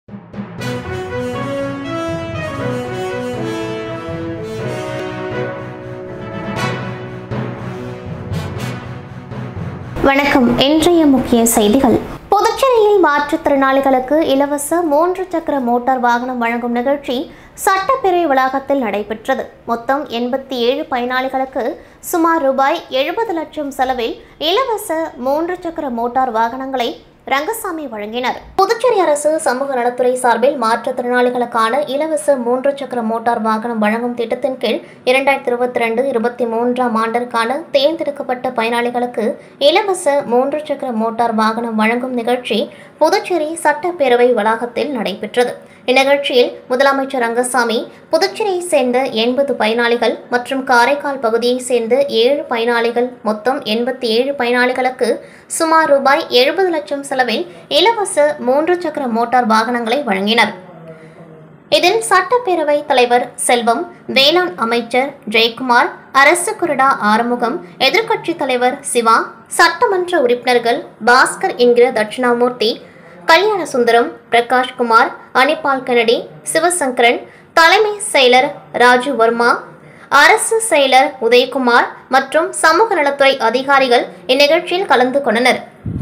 வணக்கம் இன்றைய முக்கிய செய்திகள் புதுச்சேரியில் மாற்றுத்திறனாளிகளுக்கு இலவச மூன்று சக்கர மோட்டார் வாகனம் வழங்கும் நிகழ்ச்சி சட்டப்பேரவை வளாகத்தில் நடைபெற்றது மொத்தம் எண்பத்தி ஏழு பயனாளிகளுக்கு சுமார் ரூபாய் எழுபது லட்சம் செலவில் இலவச மூன்று சக்கர மோட்டார் வாகனங்களை ரங்கசாமி வழங்கினார் புதுச்சேரி அரசு சமூக நலத்துறை சார்பில் மாற்றுத்திறனாளிகளுக்கான இலவச மூன்று சக்கர மோட்டார் வாகனம் வழங்கும் திட்டத்தின் கீழ் இரண்டாயிரத்தி இருபத்தி ரெண்டு இருபத்தி மூன்றாம் ஆண்டிற்கான தேர்ந்தெடுக்கப்பட்ட பயனாளிகளுக்கு இலவச மூன்று சக்கர மோட்டார் வாகனம் வழங்கும் நிகழ்ச்சி புதுச்சேரி சட்டப்பேரவை வளாகத்தில் நடைபெற்றது இந்நிகழ்ச்சியில் முதலமைச்சர் ரங்கசாமி புதுச்சேரியை சேர்ந்த எண்பது பயனாளிகள் மற்றும் காரைக்கால் பகுதியைச் சேர்ந்த ஏழு பயனாளிகள் மொத்தம் எண்பத்தி ஏழு பயனாளிகளுக்கு சுமார் ரூபாய் எழுபது லட்சம் செலவில் இலவச மூன்று சக்கர மோட்டார் வாகனங்களை வழங்கினர் இதில் சட்டப்பேரவை தலைவர் செல்வம் வேளாண் அமைச்சர் ஜெயக்குமார் அரசு குருடா ஆறுமுகம் எதிர்க்கட்சித் தலைவர் சிவா சட்டமன்ற உறுப்பினர்கள் பாஸ்கர் என்கிற தட்சிணாமூர்த்தி கல்யாண சுந்தரம் பிரகாஷ் குமார் அனிபால் கெனடி சிவசங்கரன் தலைமை செயலர் ராஜு வர்மா அரசு செயலர் உதயகுமார் மற்றும் சமூக நலத்துறை அதிகாரிகள் இந்நிகழ்ச்சியில் கலந்து கொண்டனர்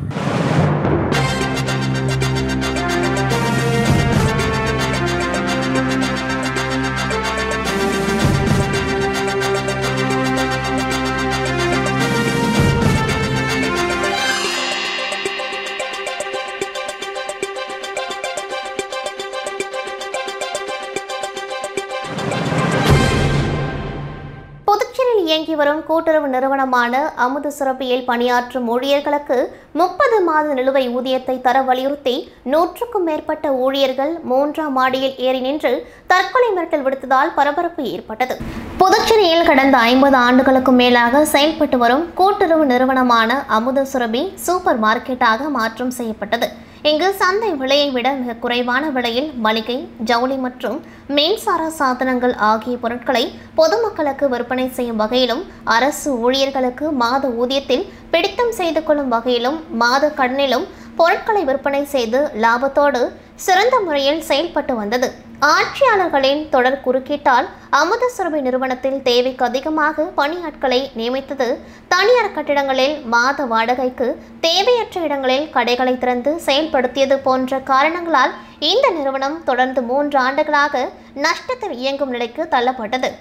புதுச்சேரியில் இயங்கி வரும் கூட்டுறவு நிறுவனமான அமுது சுரப்பியில் பணியாற்றும் ஊழியர்களுக்கு முப்பது மாத நிலுவை ஊதியத்தை தர வலியுறுத்தி நூற்றுக்கும் மேற்பட்ட ஊழியர்கள் மூன்றாம் மாடியில் ஏறி நின்று தற்கொலை மிரட்டல் விடுத்ததால் பரபரப்பு ஏற்பட்டது புதுச்சேரியில் கடந்த ஐம்பது ஆண்டுகளுக்கும் மேலாக செயல்பட்டு வரும் கூட்டுறவு நிறுவனமான அமுத சுரபி சூப்பர் மார்க்கெட்டாக மாற்றம் செய்யப்பட்டது இங்கு சந்தை விலையை விட மிக குறைவான விலையில் மளிகை ஜவுளி மற்றும் மின்சார சாதனங்கள் ஆகிய பொருட்களை பொதுமக்களுக்கு விற்பனை செய்யும் வகையிலும் அரசு ஊழியர்களுக்கு மாத ஊதியத்தில் பிடித்தம் செய்து கொள்ளும் வகையிலும் மாத கடனிலும் பொருட்களை விற்பனை செய்து லாபத்தோடு சிறந்த முறையில் செயல்பட்டு வந்தது ஆட்சியாளர்களின் தொடர் குறுக்கீட்டால் அமுத சுரபி நிறுவனத்தில் தேவைக்கு அதிகமாக பணியாட்களை நியமித்தது தனியார் கட்டிடங்களில் மாத வாடகைக்கு தேவையற்ற இடங்களில் கடைகளை திறந்து செயல்படுத்தியது போன்ற காரணங்களால் இந்த நிறுவனம் தொடர்ந்து மூன்று ஆண்டுகளாக நஷ்டத்தில் இயங்கும் நிலைக்கு தள்ளப்பட்டது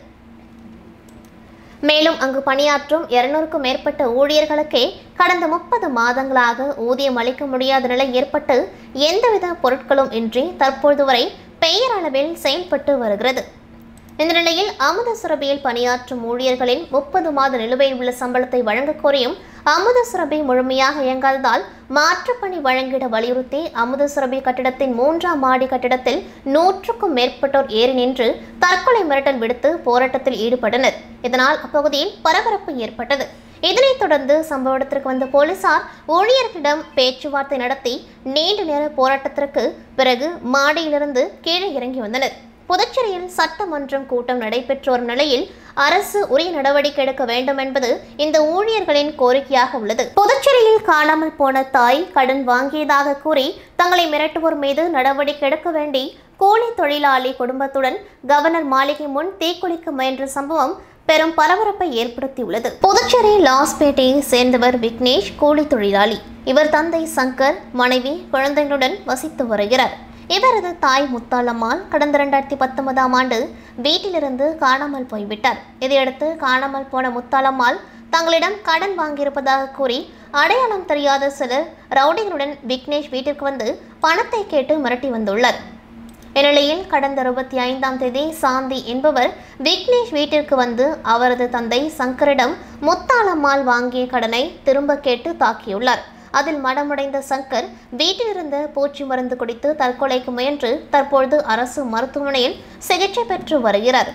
மேலும் அங்கு பணியாற்றும் இருநூறுக்கும் மேற்பட்ட ஊழியர்களுக்கே கடந்த முப்பது மாதங்களாக ஊதியம் அளிக்க முடியாத நிலை ஏற்பட்டு எந்தவித பொருட்களும் இன்றி தற்பொழுது வரை பெயரளவில் செயல்பட்டு வருகிறது இந்த நிலையில் அமுத சுரபியில் பணியாற்றும் ஊழியர்களின் முப்பது மாத நிலுவையில் உள்ள சம்பளத்தை வழங்கக் கோரியும் அமுத சுரபி முழுமையாக இயங்காததால் மாற்றுப்பணி வழங்கிட வலியுறுத்தி அமுத சுரபி கட்டிடத்தின் மூன்றாம் மாடி கட்டிடத்தில் நூற்றுக்கும் மேற்பட்டோர் ஏறி நின்று தற்கொலை மிரட்டல் விடுத்து போராட்டத்தில் ஈடுபட்டனர் இதனால் அப்பகுதியில் பரபரப்பு ஏற்பட்டது இதனைத் தொடர்ந்து சம்பவ இடத்திற்கு வந்த போலீசார் ஊழியர்களிடம் பேச்சுவார்த்தை நடத்தி நீண்ட நேர போராட்டத்திற்கு பிறகு மாடியிலிருந்து கீழே இறங்கி வந்தனர் புதுச்சேரியில் சட்டமன்றம் கூட்டம் நடைபெற்று வரும் நிலையில் அரசு உரிய நடவடிக்கை எடுக்க வேண்டும் என்பது இந்த ஊழியர்களின் கோரிக்கையாக உள்ளது புதுச்சேரியில் காணாமல் போன தாய் கடன் வாங்கியதாக கூறி தங்களை மிரட்டுவோர் மீது நடவடிக்கை எடுக்க வேண்டி கூலி தொழிலாளி குடும்பத்துடன் கவர்னர் மாளிகை முன் தீக்குளிக்க முயன்ற சம்பவம் பெரும் பரபரப்பை ஏற்படுத்தியுள்ளது புதுச்சேரி லாஸ்பேட்டையை சேர்ந்தவர் விக்னேஷ் கூலி தொழிலாளி இவர் தந்தை சங்கர் மனைவி குழந்தைகளுடன் வசித்து வருகிறார் இவரது தாய் முத்தாளம்மாள் கடந்த இரண்டாயிரத்தி பத்தொன்பதாம் ஆண்டு வீட்டிலிருந்து காணாமல் போய்விட்டார் இதையடுத்து காணாமல் போன முத்தாளம்மாள் தங்களிடம் கடன் வாங்கியிருப்பதாக கூறி அடையாளம் தெரியாத சிலர் ரவுடிகளுடன் விக்னேஷ் வீட்டிற்கு வந்து பணத்தை கேட்டு மிரட்டி வந்துள்ளார் இந்நிலையில் கடந்த இருபத்தி ஐந்தாம் தேதி சாந்தி என்பவர் விக்னேஷ் வீட்டிற்கு வந்து அவரது தந்தை சங்கரிடம் முத்தாளம்மாள் வாங்கிய கடனை திரும்ப கேட்டு தாக்கியுள்ளார் அதில் மனமுடைந்த சங்கர் வீட்டிலிருந்த பூச்சி மருந்து குடித்து தற்கொலைக்கு முயன்று தற்பொழுது அரசு மருத்துவமனையில் சிகிச்சை பெற்று வருகிறார்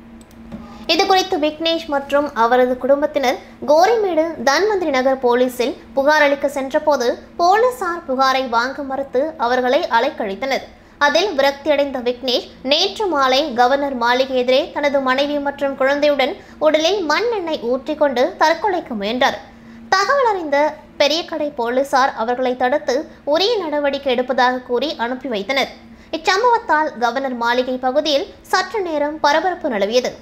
இது குறித்து விக்னேஷ் மற்றும் அவரது குடும்பத்தினர் கோரிமேடு தன்வந்திரி நகர் போலீசில் புகார் அளிக்க சென்றபோது போலீசார் புகாரை வாங்க மறுத்து அவர்களை அலைக்கழித்தனர் அதில் விரக்தியடைந்த விக்னேஷ் நேற்று மாலை கவர்னர் மாளிகை எதிரே தனது மனைவி மற்றும் குழந்தையுடன் உடலில் மண்ணெண்ணெய் ஊற்றிக்கொண்டு தற்கொலைக்கு முயன்றார் தகவல் அறிந்த பெரியகடை போலீசார் அவர்களை தடுத்து உரிய நடவடிக்கை எடுப்பதாக கூறி அனுப்பி வைத்தனர் இச்சம்பவத்தால் கவர்னர் மாளிகை பகுதியில் சற்று நேரம் பரபரப்பு நிலவியது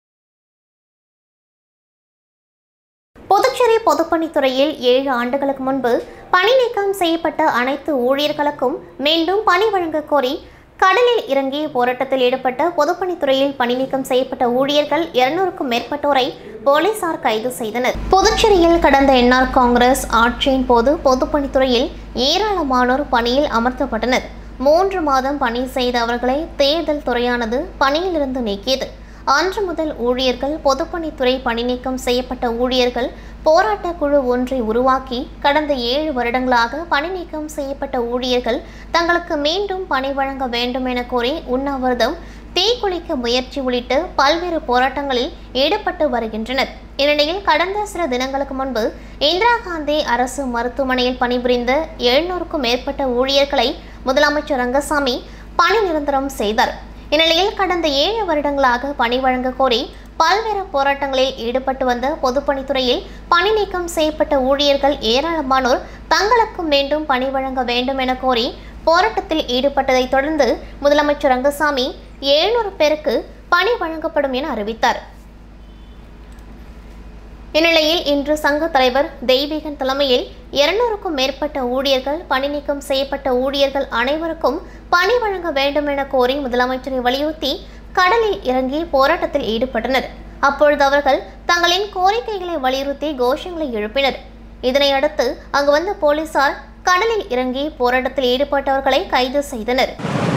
புதுச்சேரி பொதுப்பணித்துறையில் ஏழு ஆண்டுகளுக்கு முன்பு பணி நீக்கம் செய்யப்பட்ட அனைத்து ஊழியர்களுக்கும் மீண்டும் பணி வழங்க கோரி கடலில் இறங்கி போராட்டத்தில் ஈடுபட்ட பொதுப்பணித்துறையில் பணி நீக்கம் செய்யப்பட்ட ஊழியர்கள் இருநூறுக்கும் மேற்பட்டோரை போலீசார் கைது செய்தனர் புதுச்சேரியில் கடந்த என்ஆர் காங்கிரஸ் ஆட்சியின் போது பொதுப்பணித்துறையில் ஏராளமானோர் பணியில் அமர்த்தப்பட்டனர் மூன்று மாதம் பணி செய்த அவர்களை தேர்தல் துறையானது பணியிலிருந்து நீக்கியது அன்று முதல் ஊழியர்கள் பொதுப்பணித்துறை பணி நீக்கம் செய்யப்பட்ட ஊழியர்கள் போராட்ட குழு ஒன்றை உருவாக்கி கடந்த ஏழு வருடங்களாக பணி நீக்கம் செய்யப்பட்ட ஊழியர்கள் தங்களுக்கு மீண்டும் பணி வழங்க வேண்டும் என கோரி உண்ணாவிரதம் தீக்குளிக்க முயற்சி உள்ளிட்ட பல்வேறு போராட்டங்களில் ஈடுபட்டு வருகின்றனர் இந்நிலையில் கடந்த சில தினங்களுக்கு முன்பு இந்திரா காந்தி அரசு மருத்துவமனையில் பணிபுரிந்த எழுநூறுக்கும் மேற்பட்ட ஊழியர்களை முதலமைச்சர் ரங்கசாமி பணி நிரந்தரம் செய்தார் இந்நிலையில் கடந்த ஏழு வருடங்களாக பணி வழங்க கோரி பல்வேறு போராட்டங்களில் ஈடுபட்டு வந்த பொதுப்பணித்துறையில் பணி நீக்கம் செய்யப்பட்ட ஊழியர்கள் ஏராளமானோர் தங்களுக்கு மீண்டும் பணி வழங்க வேண்டும் என கோரி போராட்டத்தில் ஈடுபட்டதைத் தொடர்ந்து முதலமைச்சர் ரங்கசாமி எழுநூறு பேருக்கு பணி வழங்கப்படும் என அறிவித்தார் இந்நிலையில் இன்று சங்க தலைவர் தெய்வீகன் தலைமையில் இருநூறுக்கும் மேற்பட்ட ஊழியர்கள் பணி நீக்கம் செய்யப்பட்ட ஊழியர்கள் அனைவருக்கும் பணி வழங்க வேண்டும் என கோரி முதலமைச்சரை வலியுறுத்தி கடலில் இறங்கி போராட்டத்தில் ஈடுபட்டனர் அப்பொழுது அவர்கள் தங்களின் கோரிக்கைகளை வலியுறுத்தி கோஷங்களை எழுப்பினர் இதனை அடுத்து அங்கு வந்த போலீசார் கடலில் இறங்கி போராட்டத்தில் ஈடுபட்டவர்களை கைது செய்தனர்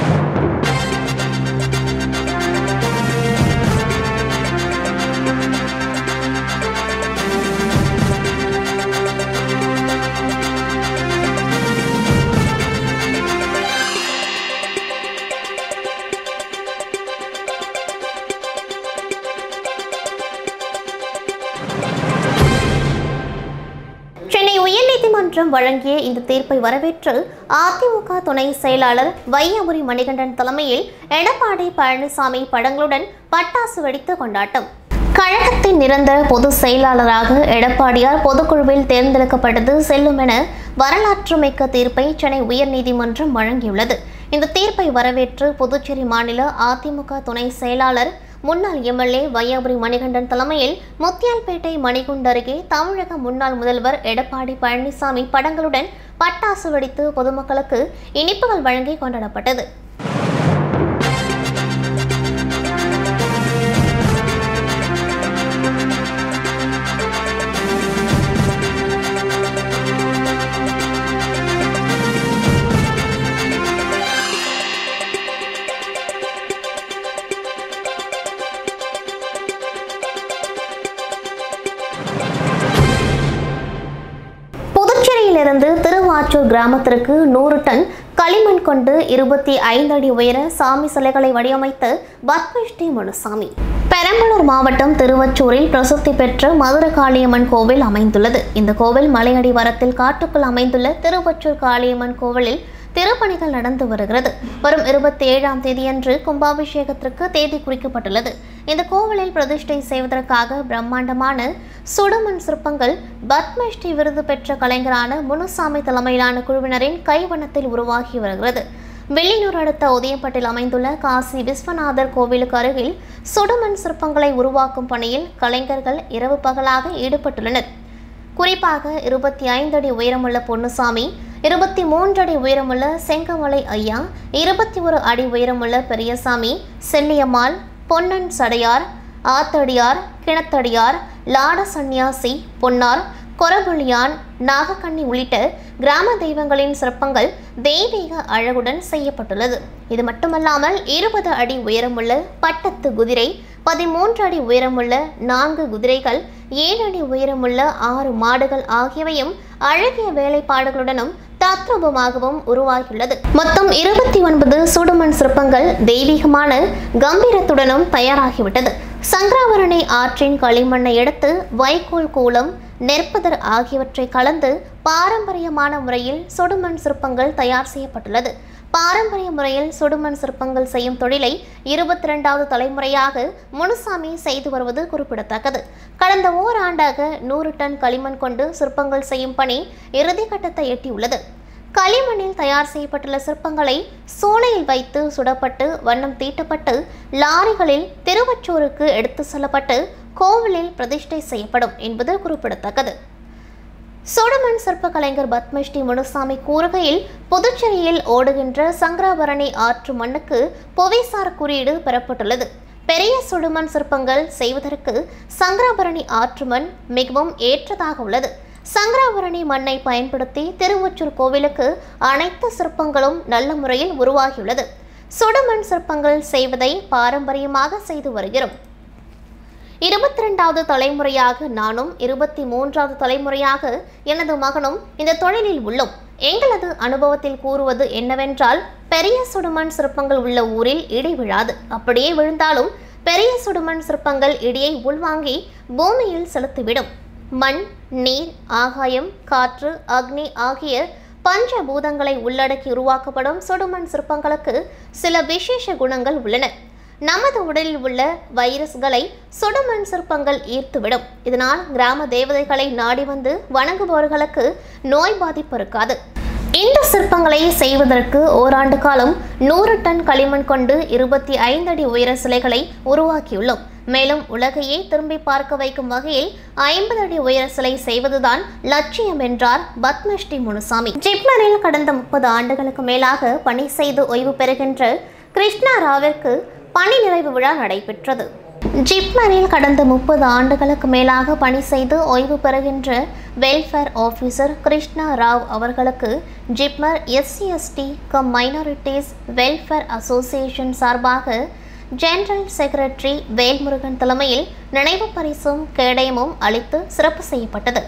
சென்னை உயர்நீதிமன்றம் வழங்கிய இந்த தீர்ப்பை வரவேற்று அதிமுக துணை செயலாளர் வையாபுரி மணிகண்டன் தலைமையில் எடப்பாடி பழனிசாமி படங்களுடன் பட்டாசு வெடித்து கொண்டாட்டம் கழகத்தின் நிரந்தர பொதுச் செயலாளராக எடப்பாடியார் பொதுக்குழுவில் தேர்ந்தெடுக்கப்பட்டது செல்லும் என வரலாற்றுமிக்க தீர்ப்பை சென்னை உயர்நீதிமன்றம் வழங்கியுள்ளது இந்த தீர்ப்பை வரவேற்று புதுச்சேரி மாநில அதிமுக துணை செயலாளர் முன்னாள் எம்எல்ஏ வையாபுரி மணிகண்டன் தலைமையில் முத்தியால்பேட்டை மணிகுண்டு அருகே தமிழக முன்னாள் முதல்வர் எடப்பாடி பழனிசாமி படங்களுடன் பட்டாசு வெடித்து பொதுமக்களுக்கு இனிப்புகள் வழங்கி கொண்டாடப்பட்டது புதுச்சேரியிலிருந்து திருவாச்சூர் கிராமத்திற்கு நூறு டன் களிமண் கொண்டு இருபத்தி ஐந்து அடி உயர சாமி சிலைகளை வடிவமைத்த பத்மஸ்ரீ முனுசாமி பெரம்பலூர் மாவட்டம் திருவச்சூரில் பிரசித்தி பெற்ற மதுர காளியம்மன் கோவில் அமைந்துள்ளது இந்த கோவில் மலையடிவாரத்தில் காட்டுக்குள் அமைந்துள்ள திருவச்சூர் காளியம்மன் கோவிலில் திருப்பணிகள் நடந்து வருகிறது வரும் இருபத்தி ஏழாம் தேதியன்று கும்பாபிஷேகத்திற்கு தேதி குறிக்கப்பட்டுள்ளது இந்த கோவிலில் பிரதிஷ்டை செய்வதற்காக பிரம்மாண்டமான சுடுமண் சிற்பங்கள் பத்மஸ்ரீ விருது பெற்ற கலைஞரான முனுசாமி தலைமையிலான குழுவினரின் கைவண்ணத்தில் உருவாகி வருகிறது வெள்ளினூர் அடுத்த உதயப்பட்டில் அமைந்துள்ள காசி விஸ்வநாதர் கோவிலுக்கு அருகில் சுடுமண் சிற்பங்களை உருவாக்கும் பணியில் கலைஞர்கள் இரவு பகலாக ஈடுபட்டுள்ளனர் குறிப்பாக இருபத்தி ஐந்து அடி உயரமுள்ள பொன்னுசாமி இருபத்தி மூன்று அடி உயரமுள்ள செங்கமலை ஐயா இருபத்தி ஒரு அடி உயரமுள்ள பெரியசாமி செல்லியம்மாள் பொன்னன் சடையார் ஆத்தடியார் கிணத்தடியார் லாட சந்நியாசி பொன்னார் கொரபுளியான் நாகக்கண்ணி உள்ளிட்ட கிராம தெய்வங்களின் சிற்பங்கள் தெய்வீக அழகுடன் செய்யப்பட்டுள்ளது இது மட்டுமல்லாமல் இருபது அடி உயரமுள்ள பட்டத்து குதிரை பதிமூன்று அடி உயரமுள்ள நான்கு குதிரைகள் ஏழு அடி உயரமுள்ள ஆறு மாடுகள் ஆகியவையும் அழகிய வேலைப்பாடுகளுடனும் தத்ரூபமாகவும் உருவாகியுள்ளது மொத்தம் இருபத்தி ஒன்பது சுடுமண் சிற்பங்கள் தெய்வீகமான கம்பீரத்துடனும் தயாராகிவிட்டது சங்கராபரணி ஆற்றின் களிமண்ணை எடுத்து வைக்கோல் கூலம் நெற்பதர் ஆகியவற்றை கலந்து பாரம்பரியமான முறையில் சுடுமண் சிற்பங்கள் தயார் செய்யப்பட்டுள்ளது பாரம்பரிய முறையில் சுடுமண் சிற்பங்கள் செய்யும் தொழிலை இருபத்தி ரெண்டாவது தலைமுறையாக முனுசாமி செய்து வருவது குறிப்பிடத்தக்கது கடந்த ஓராண்டாக நூறு டன் களிமண் கொண்டு சிற்பங்கள் செய்யும் பணி இறுதிக்கட்டத்தை எட்டியுள்ளது களிமண்ணில் தயார் செய்யப்பட்டுள்ள சிற்பங்களை சூளையில் வைத்து சுடப்பட்டு வண்ணம் தீட்டப்பட்டு லாரிகளில் திருவச்சூருக்கு எடுத்து செல்லப்பட்டு கோவிலில் பிரதிஷ்டை செய்யப்படும் என்பது குறிப்பிடத்தக்கது சுடுமண் சிற்ப கலைஞர் பத்மஸ்ரீ முனுசாமி கூறுகையில் புதுச்சேரியில் ஓடுகின்ற சங்கராபரணி ஆற்று மண்ணுக்கு புவிசார் குறியீடு பெறப்பட்டுள்ளது பெரிய சுடுமண் சிற்பங்கள் செய்வதற்கு சங்கராபரணி ஆற்று மண் மிகவும் ஏற்றதாக உள்ளது சங்கராபரணி மண்ணை பயன்படுத்தி திருவொற்றூர் கோவிலுக்கு அனைத்து சிற்பங்களும் நல்ல முறையில் உருவாகியுள்ளது சுடுமண் சிற்பங்கள் செய்வதை பாரம்பரியமாக செய்து வருகிறோம் இருபத்தி ரெண்டாவது தலைமுறையாக நானும் இருபத்தி மூன்றாவது தலைமுறையாக எனது மகனும் இந்த தொழிலில் உள்ளோம் எங்களது அனுபவத்தில் கூறுவது என்னவென்றால் பெரிய சுடுமண் சிற்பங்கள் உள்ள ஊரில் இடி விழாது அப்படியே விழுந்தாலும் பெரிய சுடுமண் சிற்பங்கள் இடியை உள்வாங்கி பூமியில் செலுத்திவிடும் மண் நீர் ஆகாயம் காற்று அக்னி ஆகிய பஞ்ச பூதங்களை உள்ளடக்கி உருவாக்கப்படும் சுடுமண் சிற்பங்களுக்கு சில விசேஷ குணங்கள் உள்ளன நமது உடலில் உள்ள வைரஸ்களை சுடுமண் சிற்பங்கள் ஈர்த்துவிடும் இதனால் கிராம தேவதைகளை நாடி வந்து வணங்குபவர்களுக்கு நோய் பாதிப்பு இருக்காது இந்த சிற்பங்களை செய்வதற்கு ஓராண்டு காலம் நூறு டன் களிமண் கொண்டு இருபத்தி ஐந்து அடி உயர சிலைகளை உருவாக்கியுள்ளோம் மேலும் உலகையே திரும்பி பார்க்க வைக்கும் வகையில் ஐம்பது அடி உயர சிலை செய்வதுதான் லட்சியம் என்றார் பத்மஸ்ரீ முனுசாமி ஜிப்மரில் கடந்த முப்பது ஆண்டுகளுக்கு மேலாக பணி செய்து ஓய்வு பெறுகின்ற கிருஷ்ணா ராவிற்கு பணி நிறைவு விழா நடைபெற்றது ஜிப்மரில் கடந்த முப்பது ஆண்டுகளுக்கு மேலாக பணி செய்து ஓய்வு பெறுகின்ற வெல்ஃபேர் ஆஃபீஸர் கிருஷ்ணா ராவ் அவர்களுக்கு JIPMER SC ST cum minorities welfare association சார்பாக ஜெனரல் செக்ரட்டரி வேல்முருகன் தலைமையில் நினைவு பரிசும் கேடயமும் அளித்து சிறப்பு செய்யப்பட்டது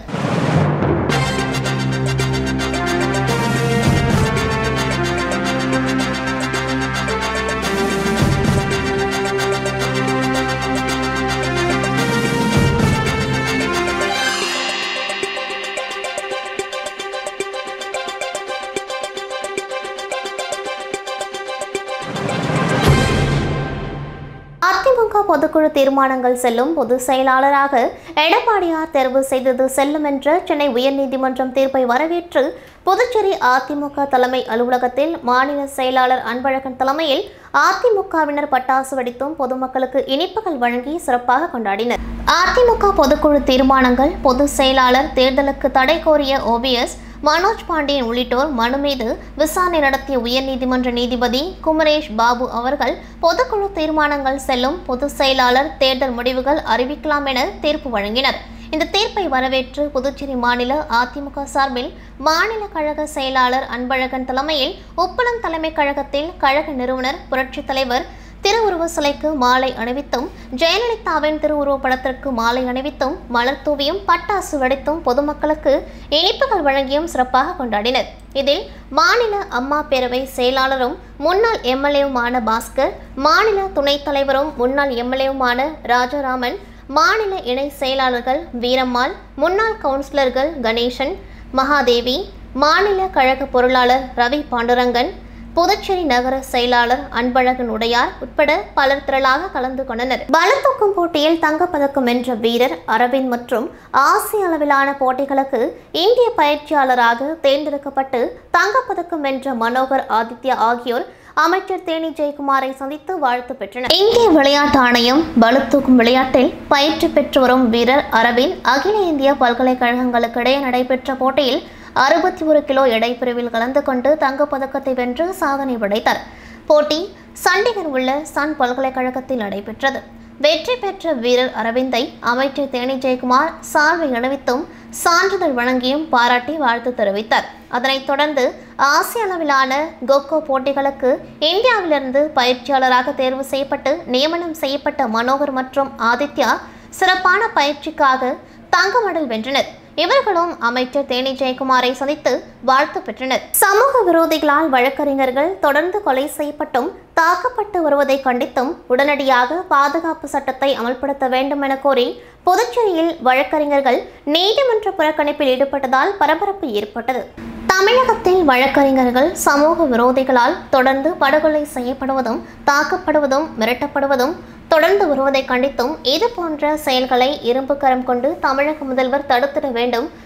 அதிமுக பொதுக்குழு தீர்மானங்கள் செல்லும் பொதுச் செயலாளராக எடப்பாடியார் தேர்வு செய்தது செல்லும் என்ற சென்னை உயர்நீதிமன்றம் தீர்ப்பை வரவேற்று புதுச்சேரி அதிமுக தலைமை அலுவலகத்தில் மாநில செயலாளர் அன்பழகன் தலைமையில் அதிமுகவினர் பட்டாசு வெடித்தும் பொதுமக்களுக்கு இனிப்புகள் வழங்கி சிறப்பாக கொண்டாடினர் அதிமுக பொதுக்குழு தீர்மானங்கள் பொதுச் செயலாளர் தேர்தலுக்கு தடை கோரிய ஓபிஎஸ் மனோஜ் பாண்டியன் உள்ளிட்டோர் மனு மீது விசாரணை நடத்திய உயர்நீதிமன்ற நீதிபதி குமரேஷ் பாபு அவர்கள் பொதுக்குழு தீர்மானங்கள் செல்லும் பொதுச் செயலாளர் தேர்தல் முடிவுகள் அறிவிக்கலாம் என தீர்ப்பு வழங்கினர் இந்த தீர்ப்பை வரவேற்று புதுச்சேரி மாநில அதிமுக சார்பில் மாநில கழக செயலாளர் அன்பழகன் தலைமையில் உப்பளம் தலைமை கழகத்தில் கழக நிறுவனர் புரட்சித் தலைவர் திருவுருவ சிலைக்கு மாலை அணிவித்தும் ஜெயலலிதாவின் திருவுருவ படத்திற்கு மாலை அணிவித்தும் மலர் தூவியும் பட்டாசு வெடித்தும் பொதுமக்களுக்கு இனிப்புகள் வழங்கியும் சிறப்பாக கொண்டாடினர் இதில் மாநில அம்மா பேரவை செயலாளரும் முன்னாள் எம்எல்ஏவுமான பாஸ்கர் மாநில துணைத் தலைவரும் முன்னாள் எம்எல்ஏவுமான ராஜாராமன் மாநில இணை செயலாளர்கள் வீரம்மாள் முன்னாள் கவுன்சிலர்கள் கணேசன் மகாதேவி மாநில கழக பொருளாளர் ரவி பாண்டுரங்கன் புதுச்சேரி நகர செயலாளர் அன்பழகன் உடையார் உட்பட பலர் திரளாக கலந்து கொண்டனர் பலத்தூக்கும் போட்டியில் தங்கப்பதக்கம் வென்ற வீரர் அரவிந்த் மற்றும் ஆசிய அளவிலான போட்டிகளுக்கு இந்திய பயிற்சியாளராக தேர்ந்தெடுக்கப்பட்டு தங்கப்பதக்கம் வென்ற மனோகர் ஆதித்யா ஆகியோர் அமைச்சர் தேனி ஜெயக்குமாரை சந்தித்து வாழ்த்து பெற்றனர் இந்திய விளையாட்டு ஆணையம் பளுதூக்கும் விளையாட்டில் பயிற்சி பெற்று வரும் வீரர் அரவிந்த் அகில இந்திய பல்கலைக்கழகங்களுக்கு இடையே நடைபெற்ற போட்டியில் அறுபத்தி ஒரு கிலோ எடை பிரிவில் கலந்து கொண்டு தங்கப்பதக்கத்தை வென்று சாதனை படைத்தார் போட்டி சண்டிகர் உள்ள சன் பல்கலைக்கழகத்தில் நடைபெற்றது வெற்றி பெற்ற வீரர் அரவிந்தை அமைச்சர் தேனி ஜெயக்குமார் சால்வை அணிவித்தும் சான்றிதழ் வழங்கியும் பாராட்டி வாழ்த்து தெரிவித்தார் அதனைத் தொடர்ந்து ஆசிய அளவிலான கோகோ போட்டிகளுக்கு இந்தியாவிலிருந்து பயிற்சியாளராக தேர்வு செய்யப்பட்டு நியமனம் செய்யப்பட்ட மனோகர் மற்றும் ஆதித்யா சிறப்பான பயிற்சிக்காக தங்க மெடல் வென்றனர் இவர்களும் அமைச்சர் தேனி ஜெயக்குமாரை சந்தித்து வாழ்த்து பெற்றனர் சமூக விரோதிகளால் வழக்கறிஞர்கள் தொடர்ந்து கொலை செய்யப்பட்டும் தாக்கப்பட்டு வருவதை கண்டித்தும் உடனடியாக பாதுகாப்பு சட்டத்தை அமல்படுத்த வேண்டும் என கோரி புதுச்சேரியில் வழக்கறிஞர்கள் நீதிமன்ற புறக்கணிப்பில் ஈடுபட்டதால் பரபரப்பு ஏற்பட்டது தமிழகத்தில் வழக்கறிஞர்கள் சமூக விரோதிகளால் தொடர்ந்து படுகொலை செய்யப்படுவதும் தாக்கப்படுவதும் மிரட்டப்படுவதும் தொடர்ந்து வருவதை கண்டித்தும் இது போன்ற செயல்களை இரும்பு கரம் கொண்டு தமிழக முதல்வர் தடுத்திட வேண்டும்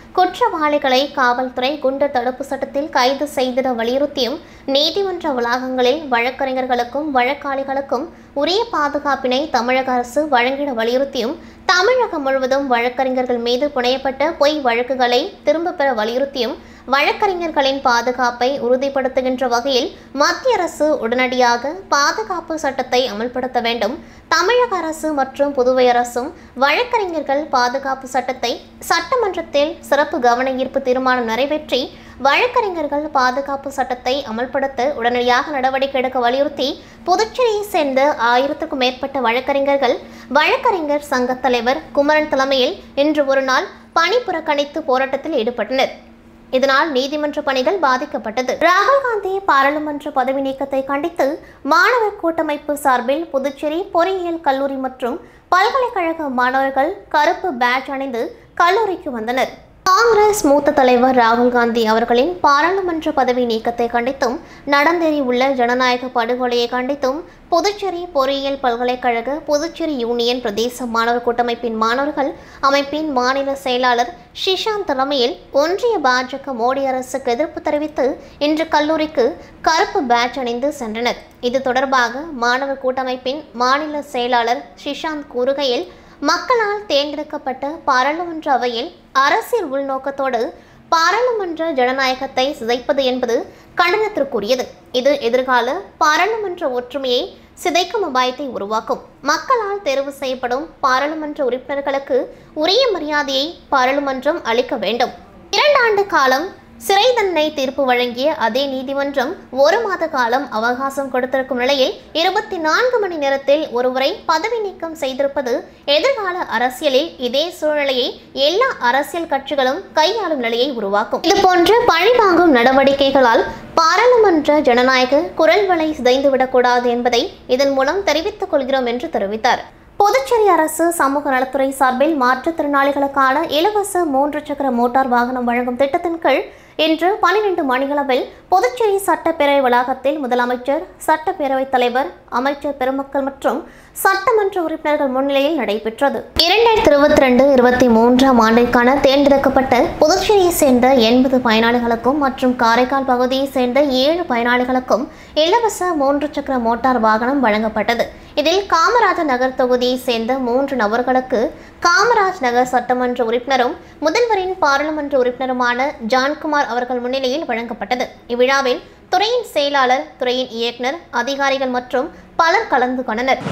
குற்றவாளிகளை காவல்துறை குண்டர் தடுப்பு சட்டத்தில் கைது செய்திட வலியுறுத்தியும் நீதிமன்ற வளாகங்களில் வழக்கறிஞர்களுக்கும் வழக்காளிகளுக்கும் உரிய பாதுகாப்பினை தமிழக அரசு வழங்கிட வலியுறுத்தியும் தமிழகம் முழுவதும் வழக்கறிஞர்கள் மீது புனையப்பட்ட பொய் வழக்குகளை திரும்பப் பெற வலியுறுத்தியும் வழக்கறிஞர்களின் பாதுகாப்பை உறுதிப்படுத்துகின்ற வகையில் மத்திய அரசு உடனடியாக பாதுகாப்பு சட்டத்தை அமல்படுத்த வேண்டும் தமிழக அரசு மற்றும் புதுவை அரசும் வழக்கறிஞர்கள் பாதுகாப்பு சட்டத்தை சட்டமன்றத்தில் சிறப்பு கவன ஈர்ப்பு தீர்மானம் நிறைவேற்றி வழக்கறிஞர்கள் பாதுகாப்பு சட்டத்தை அமல்படுத்த உடனடியாக நடவடிக்கை எடுக்க வலியுறுத்தி புதுச்சேரியை சேர்ந்த ஆயிரத்துக்கும் மேற்பட்ட வழக்கறிஞர்கள் வழக்கறிஞர் சங்கத் தலைவர் குமரன் தலைமையில் இன்று ஒரு நாள் பணி புறக்கணித்து போராட்டத்தில் ஈடுபட்டனர் இதனால் நீதிமன்ற பணிகள் பாதிக்கப்பட்டது ராகுல் காந்தி பாராளுமன்ற பதவி நீக்கத்தை கண்டித்து மாணவர் கூட்டமைப்பு சார்பில் புதுச்சேரி பொறியியல் கல்லூரி மற்றும் பல்கலைக்கழக மாணவர்கள் கருப்பு பேட்ஜ் அணிந்து கல்லூரிக்கு வந்தனர் காங்கிரஸ் மூத்த தலைவர் ராகுல் காந்தி அவர்களின் பாராளுமன்ற பதவி நீக்கத்தை கண்டித்தும் நடந்தேறியுள்ள ஜனநாயக படுகொலையை கண்டித்தும் புதுச்சேரி பொறியியல் பல்கலைக்கழக புதுச்சேரி யூனியன் பிரதேச மாணவர் கூட்டமைப்பின் மாணவர்கள் அமைப்பின் மாநில செயலாளர் ஷிஷாந்த் தலைமையில் ஒன்றிய பாஜக மோடி அரசுக்கு எதிர்ப்பு தெரிவித்து இன்று கல்லூரிக்கு கருப்பு பேட்ச் அணிந்து சென்றனர் இது தொடர்பாக மாணவர் கூட்டமைப்பின் மாநில செயலாளர் ஷிஷாந்த் கூறுகையில் மக்களால் தேர்ந்தெடுக்கப்பட்ட பாராளுமன்ற அவையில் அரசியல் உள்நோக்கத்தோடு பாராளுமன்ற ஜனநாயகத்தை சிதைப்பது என்பது கண்டனத்திற்குரியது இது எதிர்கால பாராளுமன்ற ஒற்றுமையை சிதைக்கும் அபாயத்தை உருவாக்கும் மக்களால் தேர்வு செய்யப்படும் பாராளுமன்ற உறுப்பினர்களுக்கு உரிய மரியாதையை பாராளுமன்றம் அளிக்க வேண்டும் இரண்டாண்டு காலம் சிறை தண்டனை தீர்ப்பு வழங்கிய அதே நீதிமன்றம் ஒரு மாத காலம் அவகாசம் கொடுத்திருக்கும் நிலையில் இருபத்தி நான்கு மணி நேரத்தில் ஒருவரை பதவி நீக்கம் செய்திருப்பது எதிர்கால அரசியலில் இதே சூழ்நிலையை எல்லா அரசியல் கட்சிகளும் கையாளும் நிலையை உருவாக்கும் இதுபோன்ற பழிவாங்கும் நடவடிக்கைகளால் பாராளுமன்ற ஜனநாயக குரல் வலை சிதைந்துவிடக்கூடாது என்பதை இதன் மூலம் தெரிவித்துக் கொள்கிறோம் என்று தெரிவித்தார் புதுச்சேரி அரசு சமூக நலத்துறை சார்பில் மாற்றுத்திறனாளிகளுக்கான இலவச மூன்று சக்கர மோட்டார் வாகனம் வழங்கும் திட்டத்தின் கீழ் இன்று பனிரெண்டு மணியளவில் புதுச்சேரி சட்டப்பேரவை வளாகத்தில் முதலமைச்சர் சட்டப்பேரவைத் தலைவர் அமைச்சர் பெருமக்கள் மற்றும் சட்டமன்ற உறுப்பினர்கள் முன்னிலையில் நடைபெற்றது இரண்டாயிரத்தி இருபத்தி ரெண்டு இருபத்தி மூன்றாம் ஆண்டிற்கான தேர்ந்தெடுக்கப்பட்ட புதுச்சேரியை சேர்ந்த எண்பது பயனாளிகளுக்கும் மற்றும் காரைக்கால் பகுதியை சேர்ந்த ஏழு பயனாளிகளுக்கும் இலவச மூன்று சக்கர மோட்டார் வாகனம் வழங்கப்பட்டது இதில் காமராஜர் நகர் தொகுதியை சேர்ந்த மூன்று நபர்களுக்கு காமராஜ் நகர் சட்டமன்ற உறுப்பினரும் முதல்வரின் பாராளுமன்ற உறுப்பினருமான ஜான்குமார் அவர்கள் முன்னிலையில் வழங்கப்பட்டது இவ்விழாவில் துறையின் செயலாளர் துறையின் இயக்குனர் அதிகாரிகள் மற்றும் பலர் கலந்து கொண்டனர்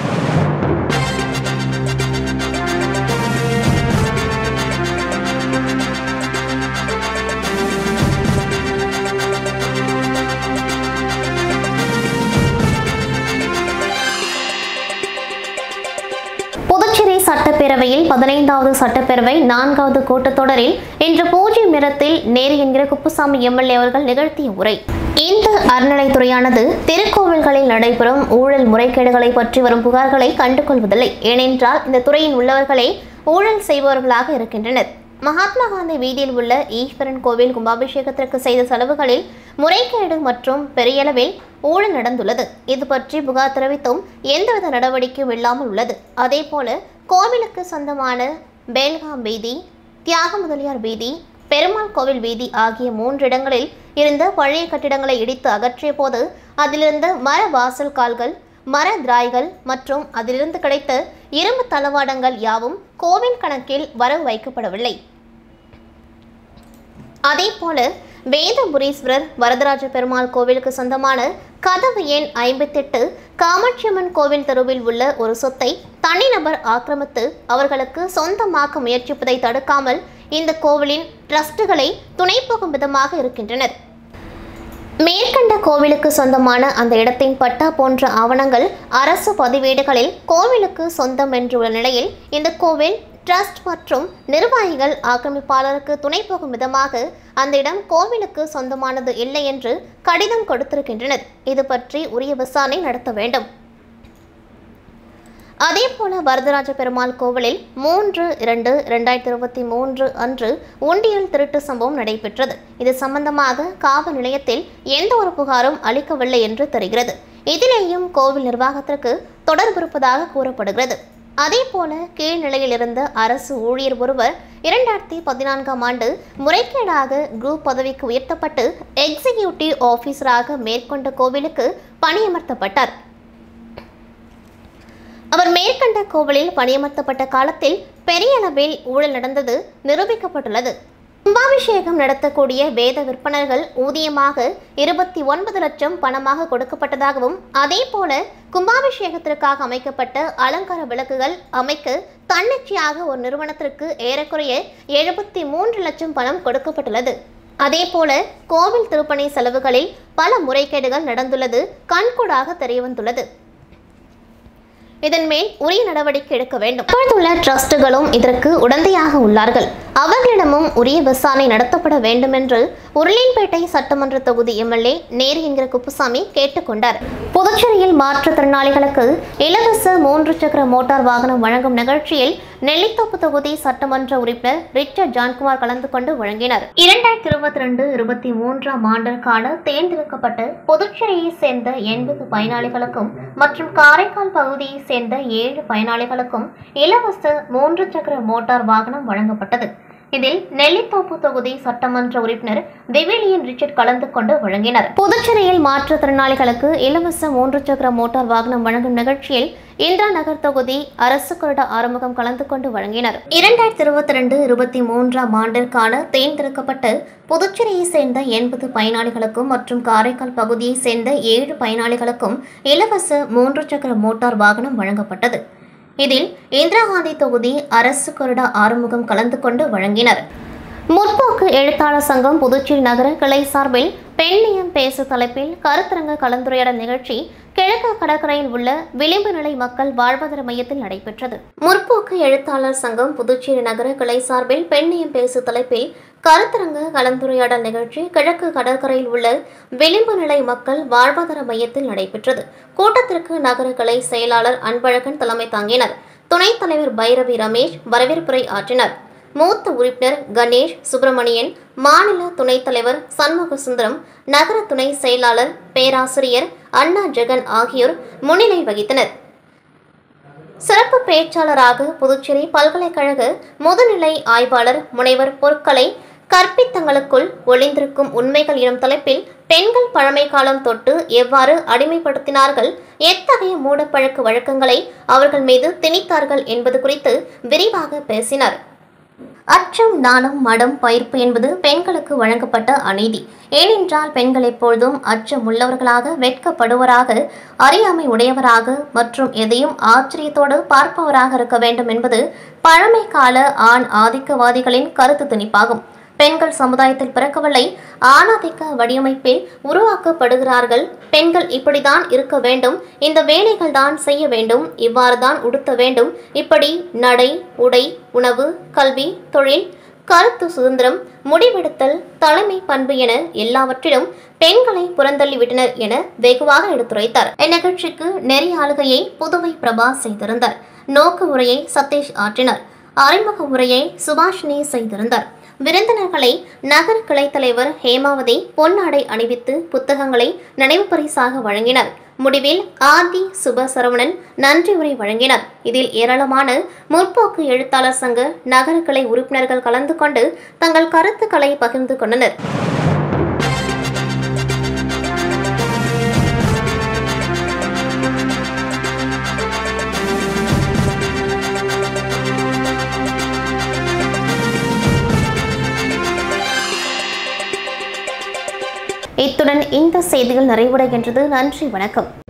புதுச்சேரி சட்டப்பேரவையில் பதினைந்தாவது சட்டப்பேரவை நான்காவது கூட்டத்தொடரில் இன்று பூஜ்ஜியம் நேரத்தில் நேரு என்கிற குப்புசாமி எம்எல்ஏ அவர்கள் நிகழ்த்திய உரை இந்த அறநிலைத்துறையானது திருக்கோவில்களில் நடைபெறும் ஊழல் முறைகேடுகளை பற்றி வரும் புகார்களை கண்டுகொள்வதில்லை ஏனென்றால் இந்த துறையில் உள்ளவர்களே ஊழல் செய்பவர்களாக இருக்கின்றனர் மகாத்மா காந்தி வீதியில் உள்ள ஈஸ்வரன் கோவில் கும்பாபிஷேகத்திற்கு செய்த செலவுகளில் முறைகேடு மற்றும் பெரியளவில் ஊழல் நடந்துள்ளது இது பற்றி புகார் தெரிவித்தும் எந்தவித நடவடிக்கையும் இல்லாமல் உள்ளது அதேபோல கோவிலுக்கு சொந்தமான பேல்காம் வீதி தியாக முதலியார் வீதி பெருமாள் கோவில் வீதி ஆகிய மூன்று இடங்களில் இருந்த பழைய கட்டிடங்களை இடித்து அகற்றிய போது அதிலிருந்த மர வாசல் கால்கள் மர திராய்கள் மற்றும் அதிலிருந்து கிடைத்த இரும்பு தளவாடங்கள் யாவும் கோவில் கணக்கில் வரவு வைக்கப்படவில்லை அதேபோல வேதபுரீஸ்வரர் வரதராஜ பெருமாள் கோவிலுக்கு சொந்தமான கதவு எண் ஐம்பத்தெட்டு காமாட்சியம்மன் கோவில் தெருவில் உள்ள ஒரு சொத்தை தனிநபர் ஆக்கிரமித்து அவர்களுக்கு சொந்தமாக்க முயற்சிப்பதை தடுக்காமல் இந்த கோவிலின் ட்ரஸ்டுகளை துணை போகும் விதமாக இருக்கின்றனர் மேற்கண்ட கோவிலுக்கு சொந்தமான அந்த இடத்தின் பட்டா போன்ற ஆவணங்கள் அரசு பதிவேடுகளில் கோவிலுக்கு சொந்தம் என்றுள்ள நிலையில் இந்த கோவில் ட்ரஸ்ட் மற்றும் நிர்வாகிகள் ஆக்கிரமிப்பாளருக்கு துணை போகும் விதமாக அந்த இடம் கோவிலுக்கு சொந்தமானது இல்லை என்று கடிதம் கொடுத்திருக்கின்றனர் இது பற்றி உரிய விசாரணை நடத்த வேண்டும் அதேபோல வரதராஜ பெருமாள் கோவிலில் மூன்று இரண்டு இரண்டாயிரத்தி இருபத்தி மூன்று அன்று உண்டியல் திருட்டு சம்பவம் நடைபெற்றது இது சம்பந்தமாக காவல் நிலையத்தில் எந்த ஒரு புகாரும் அளிக்கவில்லை என்று தெரிகிறது இதிலேயும் கோவில் நிர்வாகத்திற்கு தொடர்பு இருப்பதாக கூறப்படுகிறது அதேபோல கீழ்நிலையில் இருந்த அரசு ஊழியர் ஒருவர் இரண்டாயிரத்தி பதினான்காம் ஆண்டு முறைகேடாக குரூப் பதவிக்கு உயர்த்தப்பட்டு எக்ஸிகியூட்டிவ் ஆபீசராக மேற்கொண்ட கோவிலுக்கு பணியமர்த்தப்பட்டார் அவர் மேற்கண்ட கோவிலில் பணியமர்த்தப்பட்ட காலத்தில் பெரிய அளவில் ஊழல் நடந்தது நிரூபிக்கப்பட்டுள்ளது கும்பாபிஷேகம் நடத்தக்கூடிய வேத விற்பனர்கள் ஊதியமாக இருபத்தி ஒன்பது லட்சம் பணமாக கொடுக்கப்பட்டதாகவும் அதே போல கும்பாபிஷேகத்திற்காக அமைக்கப்பட்ட அலங்கார விளக்குகள் அமைக்க தன்னிச்சையாக ஒரு நிறுவனத்திற்கு ஏறக்குறைய எழுபத்தி மூன்று லட்சம் பணம் கொடுக்கப்பட்டுள்ளது அதே போல கோவில் திருப்பணி செலவுகளில் பல முறைகேடுகள் நடந்துள்ளது கண்கூடாக தெரியவந்துள்ளது இதன் மேல் உரிய நடவடிக்கை எடுக்க வேண்டும் தற்போதுள்ள ட்ரஸ்டுகளும் இதற்கு உடந்தையாக உள்ளார்கள் அவர்களிடமும் உரிய விசாரணை நடத்தப்பட வேண்டும் என்று உருளையன்பேட்டை சட்டமன்ற தொகுதி எம்எல்ஏ நேரு என்கிற குப்புசாமி கேட்டுக்கொண்டார் புதுச்சேரியில் மாற்றுத்திறனாளிகளுக்கு இலவச மூன்று சக்கர மோட்டார் வாகனம் வழங்கும் நிகழ்ச்சியில் நெல்லித்தோப்பு தொகுதி சட்டமன்ற உறுப்பினர் ரிச்சர்ட் ஜான்குமார் கலந்து கொண்டு வழங்கினார் இரண்டாயிரத்தி இருபத்தி ரெண்டு இருபத்தி மூன்றாம் ஆண்டிற்கான தேர்ந்தெடுக்கப்பட்ட புதுச்சேரியை சேர்ந்த எண்பது பயனாளிகளுக்கும் மற்றும் காரைக்கால் பகுதியை சேர்ந்த ஏழு பயனாளிகளுக்கும் இலவச மூன்று சக்கர மோட்டார் வாகனம் வழங்கப்பட்டது இதில் நெல்லித்தோப்பு தொகுதி சட்டமன்ற உறுப்பினர் விவிலியன் ரிச்சர்ட் கலந்து கொண்டு வழங்கினர் புதுச்சேரியில் மாற்றுத்திறனாளிகளுக்கு இலவச மூன்று சக்கர மோட்டார் வாகனம் வழங்கும் நிகழ்ச்சியில் இந்திரா நகர் தொகுதி அரசு கொறட ஆறுமுகம் கலந்து கொண்டு வழங்கினர் இரண்டாயிரத்தி இருபத்தி ரெண்டு இருபத்தி மூன்றாம் ஆண்டிற்கான தேர்ந்தெடுக்கப்பட்ட புதுச்சேரியை சேர்ந்த எண்பது பயனாளிகளுக்கும் மற்றும் காரைக்கால் பகுதியை சேர்ந்த ஏழு பயனாளிகளுக்கும் இலவச மூன்று சக்கர மோட்டார் வாகனம் வழங்கப்பட்டது இதில் இந்திரா காந்தி தொகுதி அரசு கொறடா ஆறுமுகம் கலந்து கொண்டு வழங்கினர் முற்போக்கு எழுத்தாளர் சங்கம் புதுச்சேரி நகர கிளை சார்பில் பெண்ணியம் பேசு தலைப்பில் கருத்தரங்க கலந்துரையாடல் நிகழ்ச்சி கிழக்கு கடற்கரையில் உள்ள விளிம்பு நிலை மக்கள் வாழ்வாதார மையத்தில் நடைபெற்றது முற்போக்கு எழுத்தாளர் சங்கம் புதுச்சேரி நகர கிளை சார்பில் பெண்ணியம் பேசு தலைப்பில் கருத்தரங்க கலந்துரையாடல் நிகழ்ச்சி கிழக்கு கடற்கரையில் உள்ள விளிம்பு நிலை மக்கள் வாழ்வாதார மையத்தில் நடைபெற்றது கூட்டத்திற்கு நகர கிளை செயலாளர் அன்பழகன் தலைமை தாங்கினர் துணைத் தலைவர் பைரவி ரமேஷ் வரவேற்புரை ஆற்றினர் மூத்த உறுப்பினர் கணேஷ் சுப்பிரமணியன் மாநில துணைத் தலைவர் சண்முக சுந்தரம் நகர துணை செயலாளர் பேராசிரியர் அண்ணா ஜெகன் ஆகியோர் முன்னிலை வகித்தனர் சிறப்பு பேச்சாளராக புதுச்சேரி பல்கலைக்கழக முதுநிலை ஆய்வாளர் முனைவர் பொற்களை கற்பித்தங்களுக்குள் ஒளிந்திருக்கும் உண்மைகள் எனும் தலைப்பில் பெண்கள் பழமை காலம் தொட்டு எவ்வாறு அடிமைப்படுத்தினார்கள் எத்தகைய மூடப்பழக்க வழக்கங்களை அவர்கள் மீது திணித்தார்கள் என்பது குறித்து விரிவாக பேசினார் அச்சம் நாணம் மடம் பயிர்ப்பு என்பது பெண்களுக்கு வழங்கப்பட்ட அநீதி ஏனென்றால் பெண்கள் எப்பொழுதும் அச்சம் உள்ளவர்களாக வெட்கப்படுவராக அறியாமை உடையவராக மற்றும் எதையும் ஆச்சரியத்தோடு பார்ப்பவராக இருக்க வேண்டும் என்பது பழமை கால ஆண் ஆதிக்கவாதிகளின் கருத்து திணிப்பாகும் பெண்கள் சமுதாயத்தில் பிறக்கவில்லை ஆணாதிக்க வடிவமைப்பில் உருவாக்கப்படுகிறார்கள் பெண்கள் இப்படிதான் இருக்க வேண்டும் இந்த வேலைகள் தான் செய்ய வேண்டும் இவ்வாறு தான் உடுத்த வேண்டும் இப்படி நடை உடை உணவு கல்வி தொழில் கருத்து சுதந்திரம் முடிவெடுத்தல் தலைமை பண்பு என எல்லாவற்றிலும் பெண்களை புறந்தள்ளிவிட்டனர் என வெகுவாக எடுத்துரைத்தார் இந்நிகழ்ச்சிக்கு நெறி ஆளுகையை புதுவை பிரபா செய்திருந்தார் நோக்கு உரையை சதீஷ் ஆற்றினார் அறிமுக உரையை சுபாஷினி செய்திருந்தார் விருந்தினர்களை நகர கிளை தலைவர் ஹேமாவதி பொன்னாடை அணிவித்து புத்தகங்களை நினைவு பரிசாக வழங்கினார் முடிவில் ஆதி சுப சரவணன் நன்றி உரை வழங்கினார் இதில் ஏராளமான முற்போக்கு எழுத்தாளர் சங்க நகர கிளை உறுப்பினர்கள் கலந்து கொண்டு தங்கள் கருத்துக்களை பகிர்ந்து கொண்டனர் இத்துடன் இந்த செய்திகள் நிறைவடைகின்றது நன்றி வணக்கம்